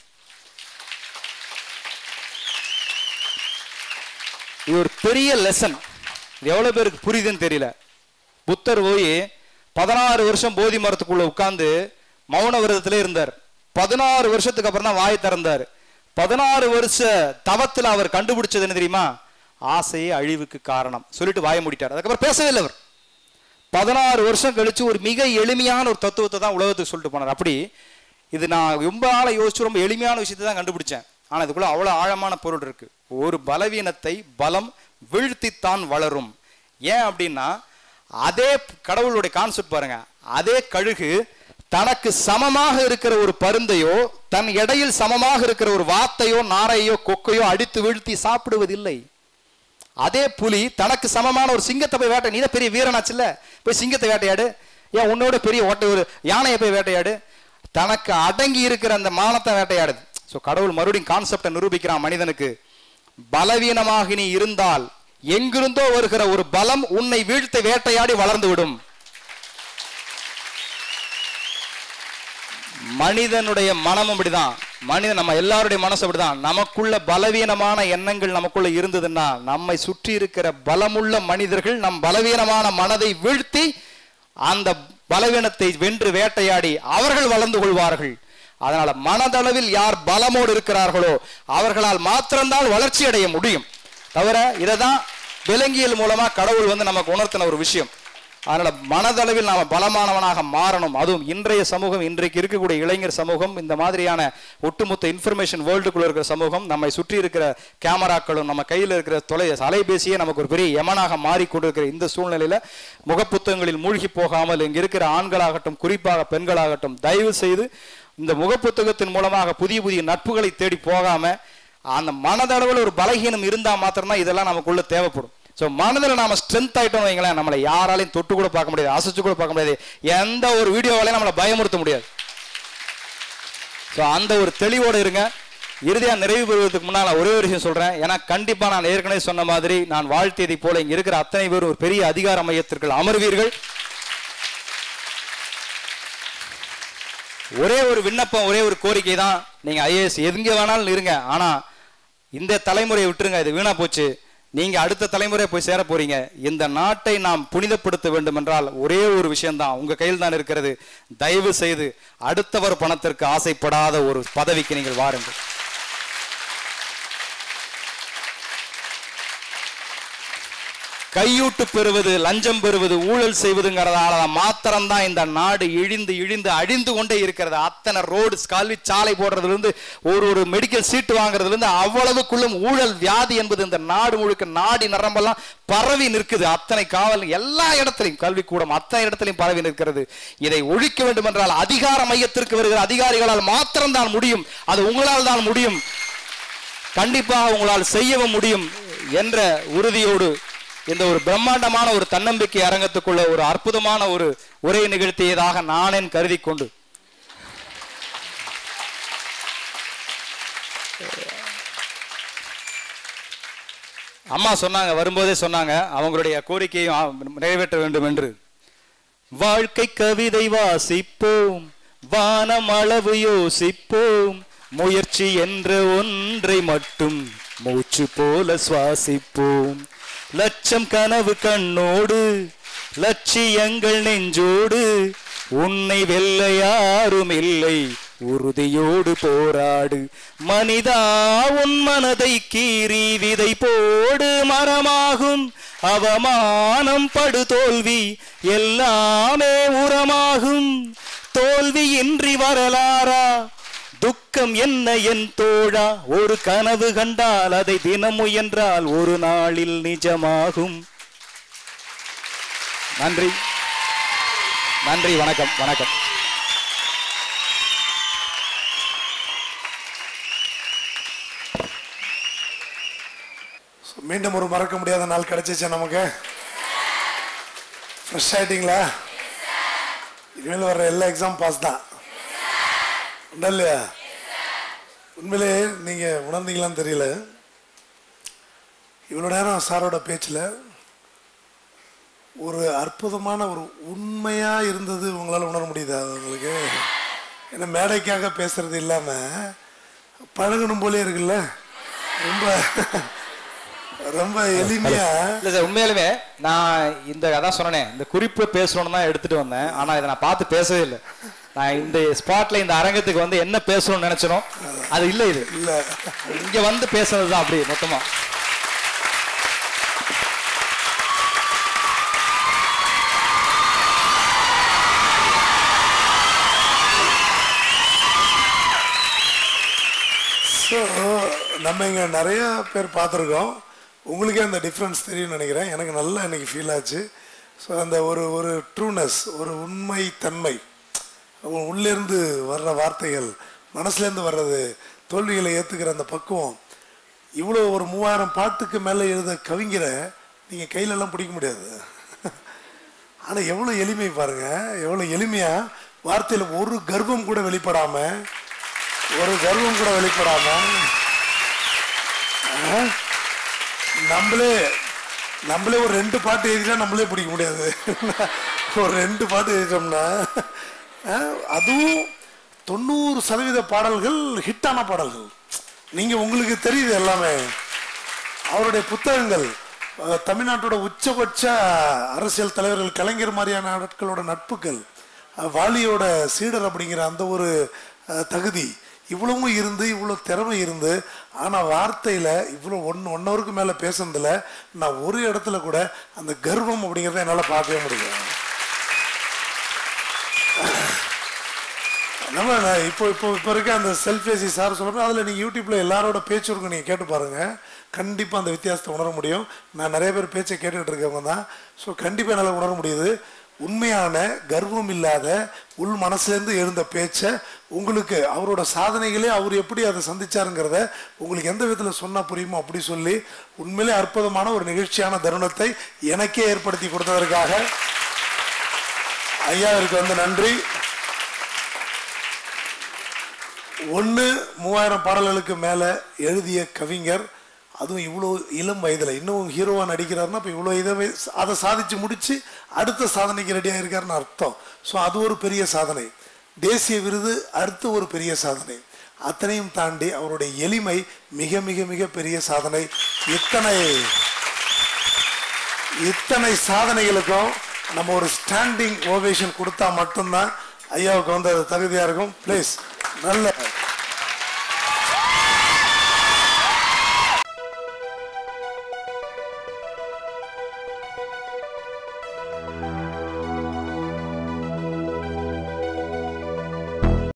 இது ஒரு பெரிய லெசன் இது எவ்வளவு பேருக்கு புரியுதுன்னு தெரியல புத்தர் போய் பதினாறு வருஷம் போதி மரத்துக்குள்ள உட்கார்ந்து மௌன விரதத்திலே இருந்தார் பதினாறு வருஷத்துக்கு அப்புறம் தான் வாய் திறந்தார் பதினாறு வருஷ தவத்துல அவர் கண்டுபிடிச்சது என்ன தெரியுமா ஆசையே அழிவுக்கு காரணம் சொல்லிட்டு வாய மூடிட்டார் அதுக்கப்புறம் பேசவே இல்லை அவர் பதினாறு வருஷம் கழிச்சு ஒரு மிக எளிமையான ஒரு தத்துவத்தை தான் உலகத்துக்கு சொல்லிட்டு போனார் அப்படி இது நான் ரொம்ப நாளை யோசிச்சு ரொம்ப எளிமையான விஷயத்தை தான் கண்டுபிடிச்சேன் ஆனா இதுக்குள்ள அவ்வளவு ஆழமான பொருள் இருக்கு ஒரு பலவீனத்தை பலம் வீழ்த்தித்தான் வளரும் ஏன் அப்படின்னா அதே கடவுளுடைய கான்செப்ட் பாருங்க அதே கழுகு தனக்கு சமமாக இருக்கிற ஒரு பருந்தையோ தன் எடையில் சமமாக இருக்கிற ஒரு வாத்தையோ நாரையோ கொக்கையோ அடித்து வீழ்த்தி சாப்பிடுவதில்லை அதே புலி தனக்கு சமமான ஒரு சிங்கத்தை போய் வேட்டை நீ தான் பெரிய வீரனாச்சுல்ல போய் சிங்கத்தை வேட்டையாடு ஏன் உன்னோட பெரிய ஓட்டை ஒரு யானையை போய் வேட்டையாடு தனக்கு அடங்கி இருக்கிற அந்த மானத்தை வேட்டையாடுது ஸோ கடவுள் மறுபடியும் கான்செப்டை நிரூபிக்கிறான் மனிதனுக்கு பலவீனமாக நீ இருந்தால் எங்கிருந்தோ வருகிற ஒரு பலம் உன்னை வீழ்த்த வேட்டையாடி வளர்ந்து விடும் மனிதனுடைய மனம் அப்படிதான் மனிதன் நம்ம எல்லாருடைய மனசு அப்படிதான் நமக்குள்ள பலவீனமான எண்ணங்கள் நமக்குள்ள இருந்ததுன்னா நம்மை சுற்றி இருக்கிற பலமுள்ள மனிதர்கள் நம் பலவீனமான மனதை வீழ்த்தி அந்த பலவீனத்தை வென்று வேட்டையாடி அவர்கள் வளர்ந்து கொள்வார்கள் அதனால மனதளவில் யார் பலமோடு இருக்கிறார்களோ அவர்களால் மாத்திரம்தான் வளர்ச்சி அடைய முடியும் தவிர இதை தான் விலங்கியல் மூலமா கடவுள் வந்து நமக்கு உணர்த்தின ஒரு விஷயம் அதனால மனதளவில் நாம பலமானவனாக மாறணும் அதுவும் இன்றைய சமூகம் இன்றைக்கு இருக்கக்கூடிய இளைஞர் சமூகம் இந்த மாதிரியான ஒட்டுமொத்த இன்ஃபர்மேஷன் வேர்ல்டுக்குள்ள இருக்கிற சமூகம் நம்மை சுற்றி இருக்கிற கேமராக்களும் நம்ம கையில் இருக்கிற தொலை அலைபேசியே நமக்கு ஒரு பெரிய யமனாக மாறிக்கொண்டிருக்கிற இந்த சூழ்நிலையில முகப்புத்தகங்களில் மூழ்கி போகாமல் இங்க இருக்கிற ஆண்களாகட்டும் குறிப்பாக பெண்களாகட்டும் தயவு செய்து இந்த முகப்புத்தகத்தின் மூலமாக புதிய புதிய நட்புகளை தேடி போகாம அந்த மனதளவில் ஒரு பலகீனம் இருந்தா மாத்திரம்தான் இதெல்லாம் நமக்குள்ள தேவைப்படும் ஸோ மனதில் நாம ஸ்ட்ரென்த் ஆயிட்டோம் வைங்களேன் நம்மளை யாராலையும் தொட்டு கூட பார்க்க முடியாது அசைச்சு கூட பார்க்க முடியாது எந்த ஒரு வீடியோவாலையும் நம்மளை பயமுறுத்த முடியாது ஸோ அந்த ஒரு தெளிவோடு இருங்க இறுதியாக நிறைவு பெறுவதற்கு முன்னால் நான் ஒரே ஒரு விஷயம் சொல்றேன் ஏன்னா கண்டிப்பா நான் ஏற்கனவே சொன்ன மாதிரி நான் வாழ்த்தியதை போல இங்க இருக்கிற அத்தனை பேரும் ஒரு பெரிய அதிகார மையத்திற்குள் அமர்வீர்கள் ஒரே ஒரு விண்ணப்பம் ஒரே ஒரு கோரிக்கை தான் நீங்க ஐஏஎஸ் எங்க வேணாலும் இருங்க ஆனா இந்த தலைமுறையை விட்டுருங்க இது வீணா போச்சு நீங்க அடுத்த தலைமுறை போய் சேர போறீங்க இந்த நாட்டை நாம் புனிதப்படுத்த வேண்டும் என்றால் ஒரே ஒரு விஷயம்தான் உங்க கையில் தான் இருக்கிறது தயவு செய்து அடுத்தவர் பணத்திற்கு ஆசைப்படாத ஒரு பதவிக்கு நீங்கள் வாருங்கள் கையூட்டு பெறுவது லஞ்சம் பெறுவது ஊழல் செய்வதுங்கிறதால மாத்திரம்தான் இந்த நாடு இழிந்து இழிந்து அழிந்து கொண்டே இருக்கிறது அத்தனை ரோடு கல்வி சாலை போடுறதுல இருந்து ஒரு ஒரு மெடிக்கல் சீட்டு வாங்குறதுல இருந்து அவ்வளவுக்குள்ளும் ஊழல் வியாதி என்பது இந்த நாடு முழுக்க நாடி நரம்பெல்லாம் பரவி நிற்குது அத்தனை காவல் எல்லா இடத்திலையும் கல்விக்கூடம் அத்தனை இடத்திலையும் பரவி நிற்கிறது இதை ஒழிக்க வேண்டும் என்றால் அதிகார மையத்திற்கு வருகிற அதிகாரிகளால் மாத்திரம்தான் முடியும் அது உங்களால் தான் முடியும் கண்டிப்பாக உங்களால் செய்யவும் முடியும் என்ற உறுதியோடு இந்த ஒரு பிரம்மாண்டமான ஒரு தன்னம்பிக்கை அரங்கத்துக்குள்ள ஒரு அற்புதமான ஒரு உரை நிகழ்த்தியதாக நானேன் கருதி கொண்டு அம்மா சொன்னாங்க வரும்போதே சொன்னாங்க அவங்களுடைய கோரிக்கையும் ஆ- நிறைவேற்ற வேண்டும் என்று வாழ்க்கை கவிதை வாசிப்போம் வானம் அளவு யோசிப்போம் முயற்சி என்ற ஒன்றை மட்டும் மூச்சு போல சுவாசிப்போம் லட்சம் கனவு கண்ணோடு லட்சியங்கள் நெஞ்சோடு உன்னை வெல்ல யாரும் இல்லை உறுதியோடு போராடு மனிதா உன் மனதை கீறி விதை போடு மரமாகும் அவமானம் படு தோல்வி எல்லாமே உரமாகும் தோல்வியின்றி வரலாறா துக்கம் என்ன என் தோழா ஒரு கனவு கண்டால் அதை தினம் முயன்றால் ஒரு நாளில் நிஜமாகும் நன்றி நன்றி வணக்கம் வணக்கம் மீண்டும் ஒரு மறக்க முடியாத நாள் கிடைச்சிச்சா நமக்கு ஃப்ரெஷ் ஆயிட்டீங்களா இனிமேல் வர்ற எல்லா எக்ஸாம் பாஸ் தான் உண்டா இல்லையா உண்மையிலே நீங்க உணர்ந்தீங்களான்னு தெரியல இவ்வளோ நேரம் சாரோட பேச்சில் ஒரு அற்புதமான ஒரு உண்மையா இருந்தது உங்களால் உணர முடியுதா உங்களுக்கு ஏன்னா மேடைக்காக பேசுறது இல்லாம பழகணும் போலே இருக்குல்ல ரொம்ப ரொம்ப எளிமையா இல்ல சார் உண்மையாலுமே நான் இந்த அதான் சொன்னேனே இந்த குறிப்பு பேசணும்னு தான் எடுத்துட்டு வந்தேன் ஆனா இதை நான் பார்த்து பேசவே இல்லை நான் இந்த ஸ்பாட்ல இந்த அரங்கத்துக்கு வந்து என்ன பேசணும்னு நினைச்சனோ அது இல்லை இது இல்ல இங்க வந்து பேசுறது தான் அப்படி மொத்தமா ஸோ நம்ம இங்கே நிறைய பேர் பார்த்துருக்கோம் உங்களுக்கே அந்த டிஃப்ரென்ஸ் தெரியும்னு நினைக்கிறேன் எனக்கு நல்லா இன்னைக்கு ஃபீல் ஆச்சு ஸோ அந்த ஒரு ஒரு ட்ரூனஸ் ஒரு உண்மை தன்மை அவங்க உள்ளேருந்து வர்ற வார்த்தைகள் மனசுலேருந்து வர்றது தோல்விகளை ஏற்றுக்கிற அந்த பக்குவம் இவ்வளோ ஒரு மூவாயிரம் பாட்டுக்கு மேலே எழுத கவிஞரை நீங்கள் கையிலெல்லாம் பிடிக்க முடியாது ஆனால் எவ்வளோ எளிமை பாருங்க எவ்வளோ எளிமையாக வார்த்தையில் ஒரு கர்வம் கூட வெளிப்படாமல் ஒரு கர்வம் கூட வெளிப்படாம ஆ? நம்மளே நம்மளே ஒரு ரெண்டு பாட்டு எழுதினா நம்மளே பிடிக்க முடியாது ஒரு ரெண்டு பாட்டு எழுதிட்டோம்னா ஆ, அதுவும் தொண்ணூறு சதவீத பாடல்கள் ஹிட்டான பாடல்கள் நீங்க உங்களுக்கு தெரியுது எல்லாமே அவருடைய புத்தகங்கள் அஹ், தமிழ்நாட்டோட உச்சபட்ச அரசியல் தலைவர்கள் கலைஞர் மாதிரியான ஆட்களோட நட்புகள் அஹ், வாலியோட சீடர் அப்படிங்கிற அந்த ஒரு அஹ், தகுதி இவ்வளவும் இருந்து இவ்வளோ திறமை இருந்து ஆனால் வார்த்தையில் இவ்வளோ ஒன் ஒன் ஹவருக்கு மேலே பேசுனதுல நான் ஒரு இடத்துல கூட அந்த கர்வம் அப்படிங்கிறத என்னால் பார்க்கவே முடியும் நம்ம நான் இப்போ இப்போ இப்போ இருக்க அந்த செல்ஃபேசி சார் சொல்கிறப்ப அதில் நீங்கள் யூடியூப்பில் எல்லாரோட பேச்சு இருக்கும் நீங்கள் கேட்டு பாருங்கள் கண்டிப்பாக அந்த வித்தியாசத்தை உணர முடியும் நான் நிறைய பேர் பேச்சை கேட்டுக்கிட்டு இருக்கவங்க தான் ஸோ கண்டிப்பாக என்னால் உணர முடியுது உண்மையான கர்வம் இல்லாத உள் மனசுலேருந்து எழுந்த பேச்சை உங்களுக்கு அவரோட சாதனைகளே அவர் எப்படி அதை சந்திச்சாருங்கிறத உங்களுக்கு எந்த விதத்தில் சொன்னால் புரியுமோ அப்படி சொல்லி உண்மையிலே அற்புதமான ஒரு நிகழ்ச்சியான தருணத்தை எனக்கே ஏற்படுத்தி கொடுத்ததற்காக ஐயாவிற்கு வந்து நன்றி ஒன்று மூவாயிரம் பாடல்களுக்கு மேலே எழுதிய கவிஞர் அதுவும் இவ்வளோ இளம் வயதில் இன்னும் ஹீரோவாக நடிக்கிறாருன்னா இப்போ இவ்வளோ இதை வய- அதை சாதிச்சு முடிச்சு அடுத்த சாதனைக்கு ரெடியாக இருக்காருன்னு அர்த்தம் ஸோ அது ஒரு பெரிய சாதனை தேசிய விருது அடுத்து ஒரு பெரிய சாதனை அத்தனையும் தாண்டி அவருடைய எளிமை மிக மிக மிக பெரிய சாதனை இத்தனை இத்தனை சாதனைகளுக்கும் நம்ம ஒரு ஸ்டாண்டிங் ஓவேஷன் கொடுத்தா மட்டும்தான் ஐயாவுக்கு வந்து அது தகுதியாக இருக்கும் ப்ளீஸ் நல்ல